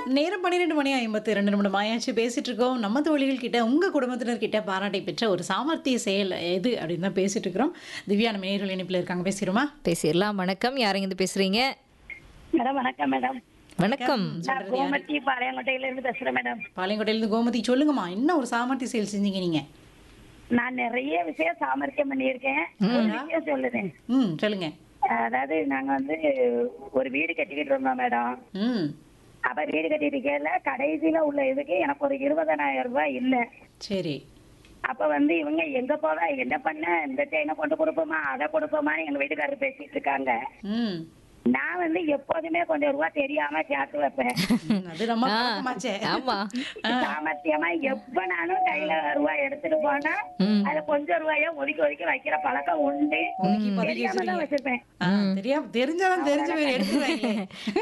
நேரம் பன்னிரெண்டு மணி ஐம்பத்தி ரெண்டு நிமிடம் ஆயாச்சு பேசிட்டு இருக்கோம் நம்ம தோழிகள் கிட்ட உங்க குடும்பத்தினர் கிட்ட பாராட்டை பெற்ற ஒரு சாமர்த்திய செயல் எது அப்படின்னு தான் பேசிட்டு இருக்கிறோம் திவ்யா நம்ம நேரில் இணைப்பில் இருக்காங்க பேசிடுமா பேசிடலாம் வணக்கம் யாருங்க இருந்து பேசுறீங்க மேடம் வணக்கம் மேடம் வணக்கம் நான் கோமதி பாளையங்கோட்டையில இருந்து பேசுறேன் மேடம் பாளையங்கோட்டையிலிருந்து கோமதி சொல்லுங்கம்மா என்ன ஒரு சாமர்த்திய செயல் செஞ்சீங்க நீங்க நான் நிறைய விஷயம் சாமர்த்தியம் பண்ணியிருக்கேன் ஒரு விஷயம் சொல்லுறேன் ம் சொல்லுங்க அதாவது நாங்க வந்து ஒரு வீடு கட்டிக்கிட்டு இருந்தோம் மேடம் ம் அப்ப வீடு கட்டிட்டு இருக்கையில கடைசியில உள்ள இதுக்கு எனக்கு ஒரு இருபதனாயிரம் ரூபாய் இல்ல சரி அப்ப வந்து இவங்க எங்க போவ என்ன பண்ண இந்த செயினை கொண்டு கொடுப்போமா அதை கொடுப்போமா எங்க வீட்டுக்காரர் பேசிட்டு இருக்காங்க ம் நான் வந்து எப்போதுமே கொஞ்சம் ரூபா தெரியாம சேர்த்து வைப்பேன் ம், அது நம்ம ஆ, பழக்கமாச்சே. ஆமா சாமர்த்தியமா எப்ப நானும் கையில ரூபாய் எடுத்துட்டு போனா ம். அதுல கொஞ்சம் ரூபாய ஒதுக்கி ஒதுக்கி வைக்கிற பழக்கம் உண்டு ஒதுக்கி பதுக்கி தெரியாம தான் வச்சிருப்பேன் ஆ, தெரியாம தெரிஞ்சாலும் தெரிஞ்சு போய் எடுத்துருவாங்களே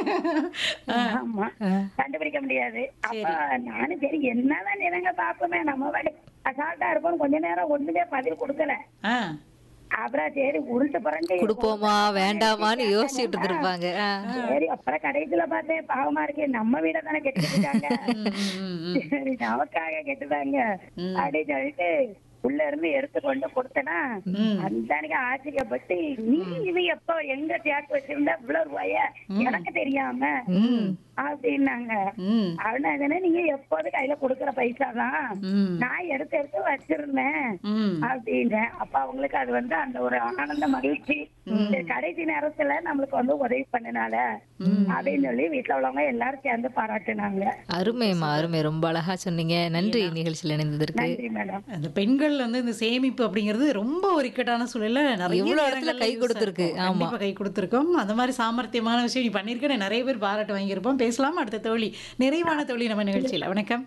ஆமா கண்டுபிடிக்க முடியாது அப்ப நானும் சரி என்னதான் நிறங்க பாப்போமே நம்ம வாடி அசால்ட்டா இருப்போம் கொஞ்ச நேரம் ஒண்ணுமே பதில் கொடுக்கல ஆ அப்புறம் சரி உருட்டு புரண்டு கொடுப்போமா வேண்டாமான்னு யோசிச்சுட்டு இருப்பாங்க ஆ. சரி அப்புறம் கடைசியில பார்த்தேன் பாவமா இருக்கு நம்ம வீட தானே கெட்டுக்கிட்டு இருக்காங்க ம், ம், ம். சரி நமக்காக கெட்டுதாங்க அப்படின்னு சொல்லிட்டு உள்ள இருந்து எடுத்து கொண்டு கொடுத்தனா ம். அந்த அன்னைக்கு ஆச்சரியப்பட்டு நீ இது எப்போ எங்க சேர்த்து வச்சிருந்தா இவ்வளவு ரூபாய எனக்கு தெரியாம ம், அப்படின்னாங்க ம், அவனா நீங்க எப்போது கையில கொடுக்கற பைசா தான் ம், நான் எடுத்து எடுத்து வச்சிருந்தேன் ம். அப்படின்னேன் அப்ப அவங்களுக்கு அது வந்து அந்த ஒரு ஆனந்த மகிழ்ச்சி இந்த கடைசி நேரத்துல நம்மளுக்கு வந்து உதவி பண்ணனால அப்படின்னு சொல்லி வீட்டுல உள்ளவங்க எல்லாரும் சேர்ந்து பாராட்டுனாங்க அருமைம்மா அருமை ரொம்ப அழகா சொன்னீங்க நன்றி நிகழ்ச்சியில் இணைந்ததற்கு நன்றி மேடம் அந்த பெண்கள் வந்து இந்த சேமிப்பு அப்படிங்கிறது ரொம்ப ஒரு இக்கட்டான சூழல்ல நிறைய எவ்வளவு இடத்துல நேரங்கள்ல கை use கொடுத்திருக்கு. ஆகும். ஆமா. கண்டிப்பா கை கொடுத்திருக்கோம் அந்த மாதிரி சாமர்த்தியமான விஷயம் நீ பண்ணிருக்க நிறைய பேர் பாராட்டு வாங்கியிருப்போம் பேசலாம் அடுத்த தோழி நிறைவான தோழி நம்ம நிகழ்ச்சியில வணக்கம்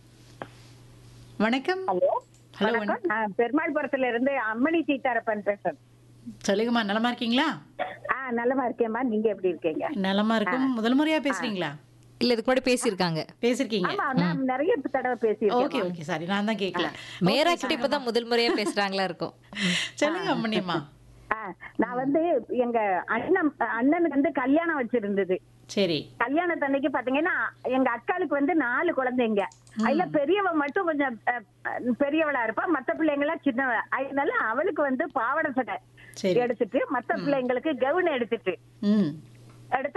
வணக்கம் ஹலோ ஹலோ வணக்கம் நான் பெருமாள்புரத்துல இருந்து அம்மணி சீதாரப்பன் பேசுறேன் சொல்லுங்கம்மா நலமா இருக்கீங்களா ஆ நல்லமா இருக்கேம்மா நீங்க எப்படி இருக்கீங்க நலமா இருக்கும் முதல் முறையா பேசுறீங்களா இல்ல இதுக்கு முன்னாடி பேசியிருக்காங்க பேசிருக்கீங்க ஆமா நான் நிறைய தடவை பேசியிருக்கேன் ஓகே ஓகே சாரி நான் தான் கேட்கல மேரா கிட்ட இப்பதான் முதல் முறையா பேசுறாங்களா இருக்கும் சொல்லுங்க அம்மணியம்மா ஆ, நான் வந்து எங்க அண்ணன் அண்ணனுக்கு வந்து கல்யாணம் வச்சிருந்தது சரி கல்யாணத்தன்னைக்கு பாத்தீங்கன்னா எங்க அக்காளுக்கு வந்து நாலு குழந்தைங்க அதுல பெரியவ மட்டும் கொஞ்சம் அஹ், பெரியவளா இருப்பா மத்த பிள்ளைங்க எல்லாம் சின்னவ அதனால அவளுக்கு வந்து பாவாடை சட்டை சரி எடுத்துட்டு மத்த பிள்ளைங்களுக்கு கவுன் எடுத்துட்டு ம் எடுத்து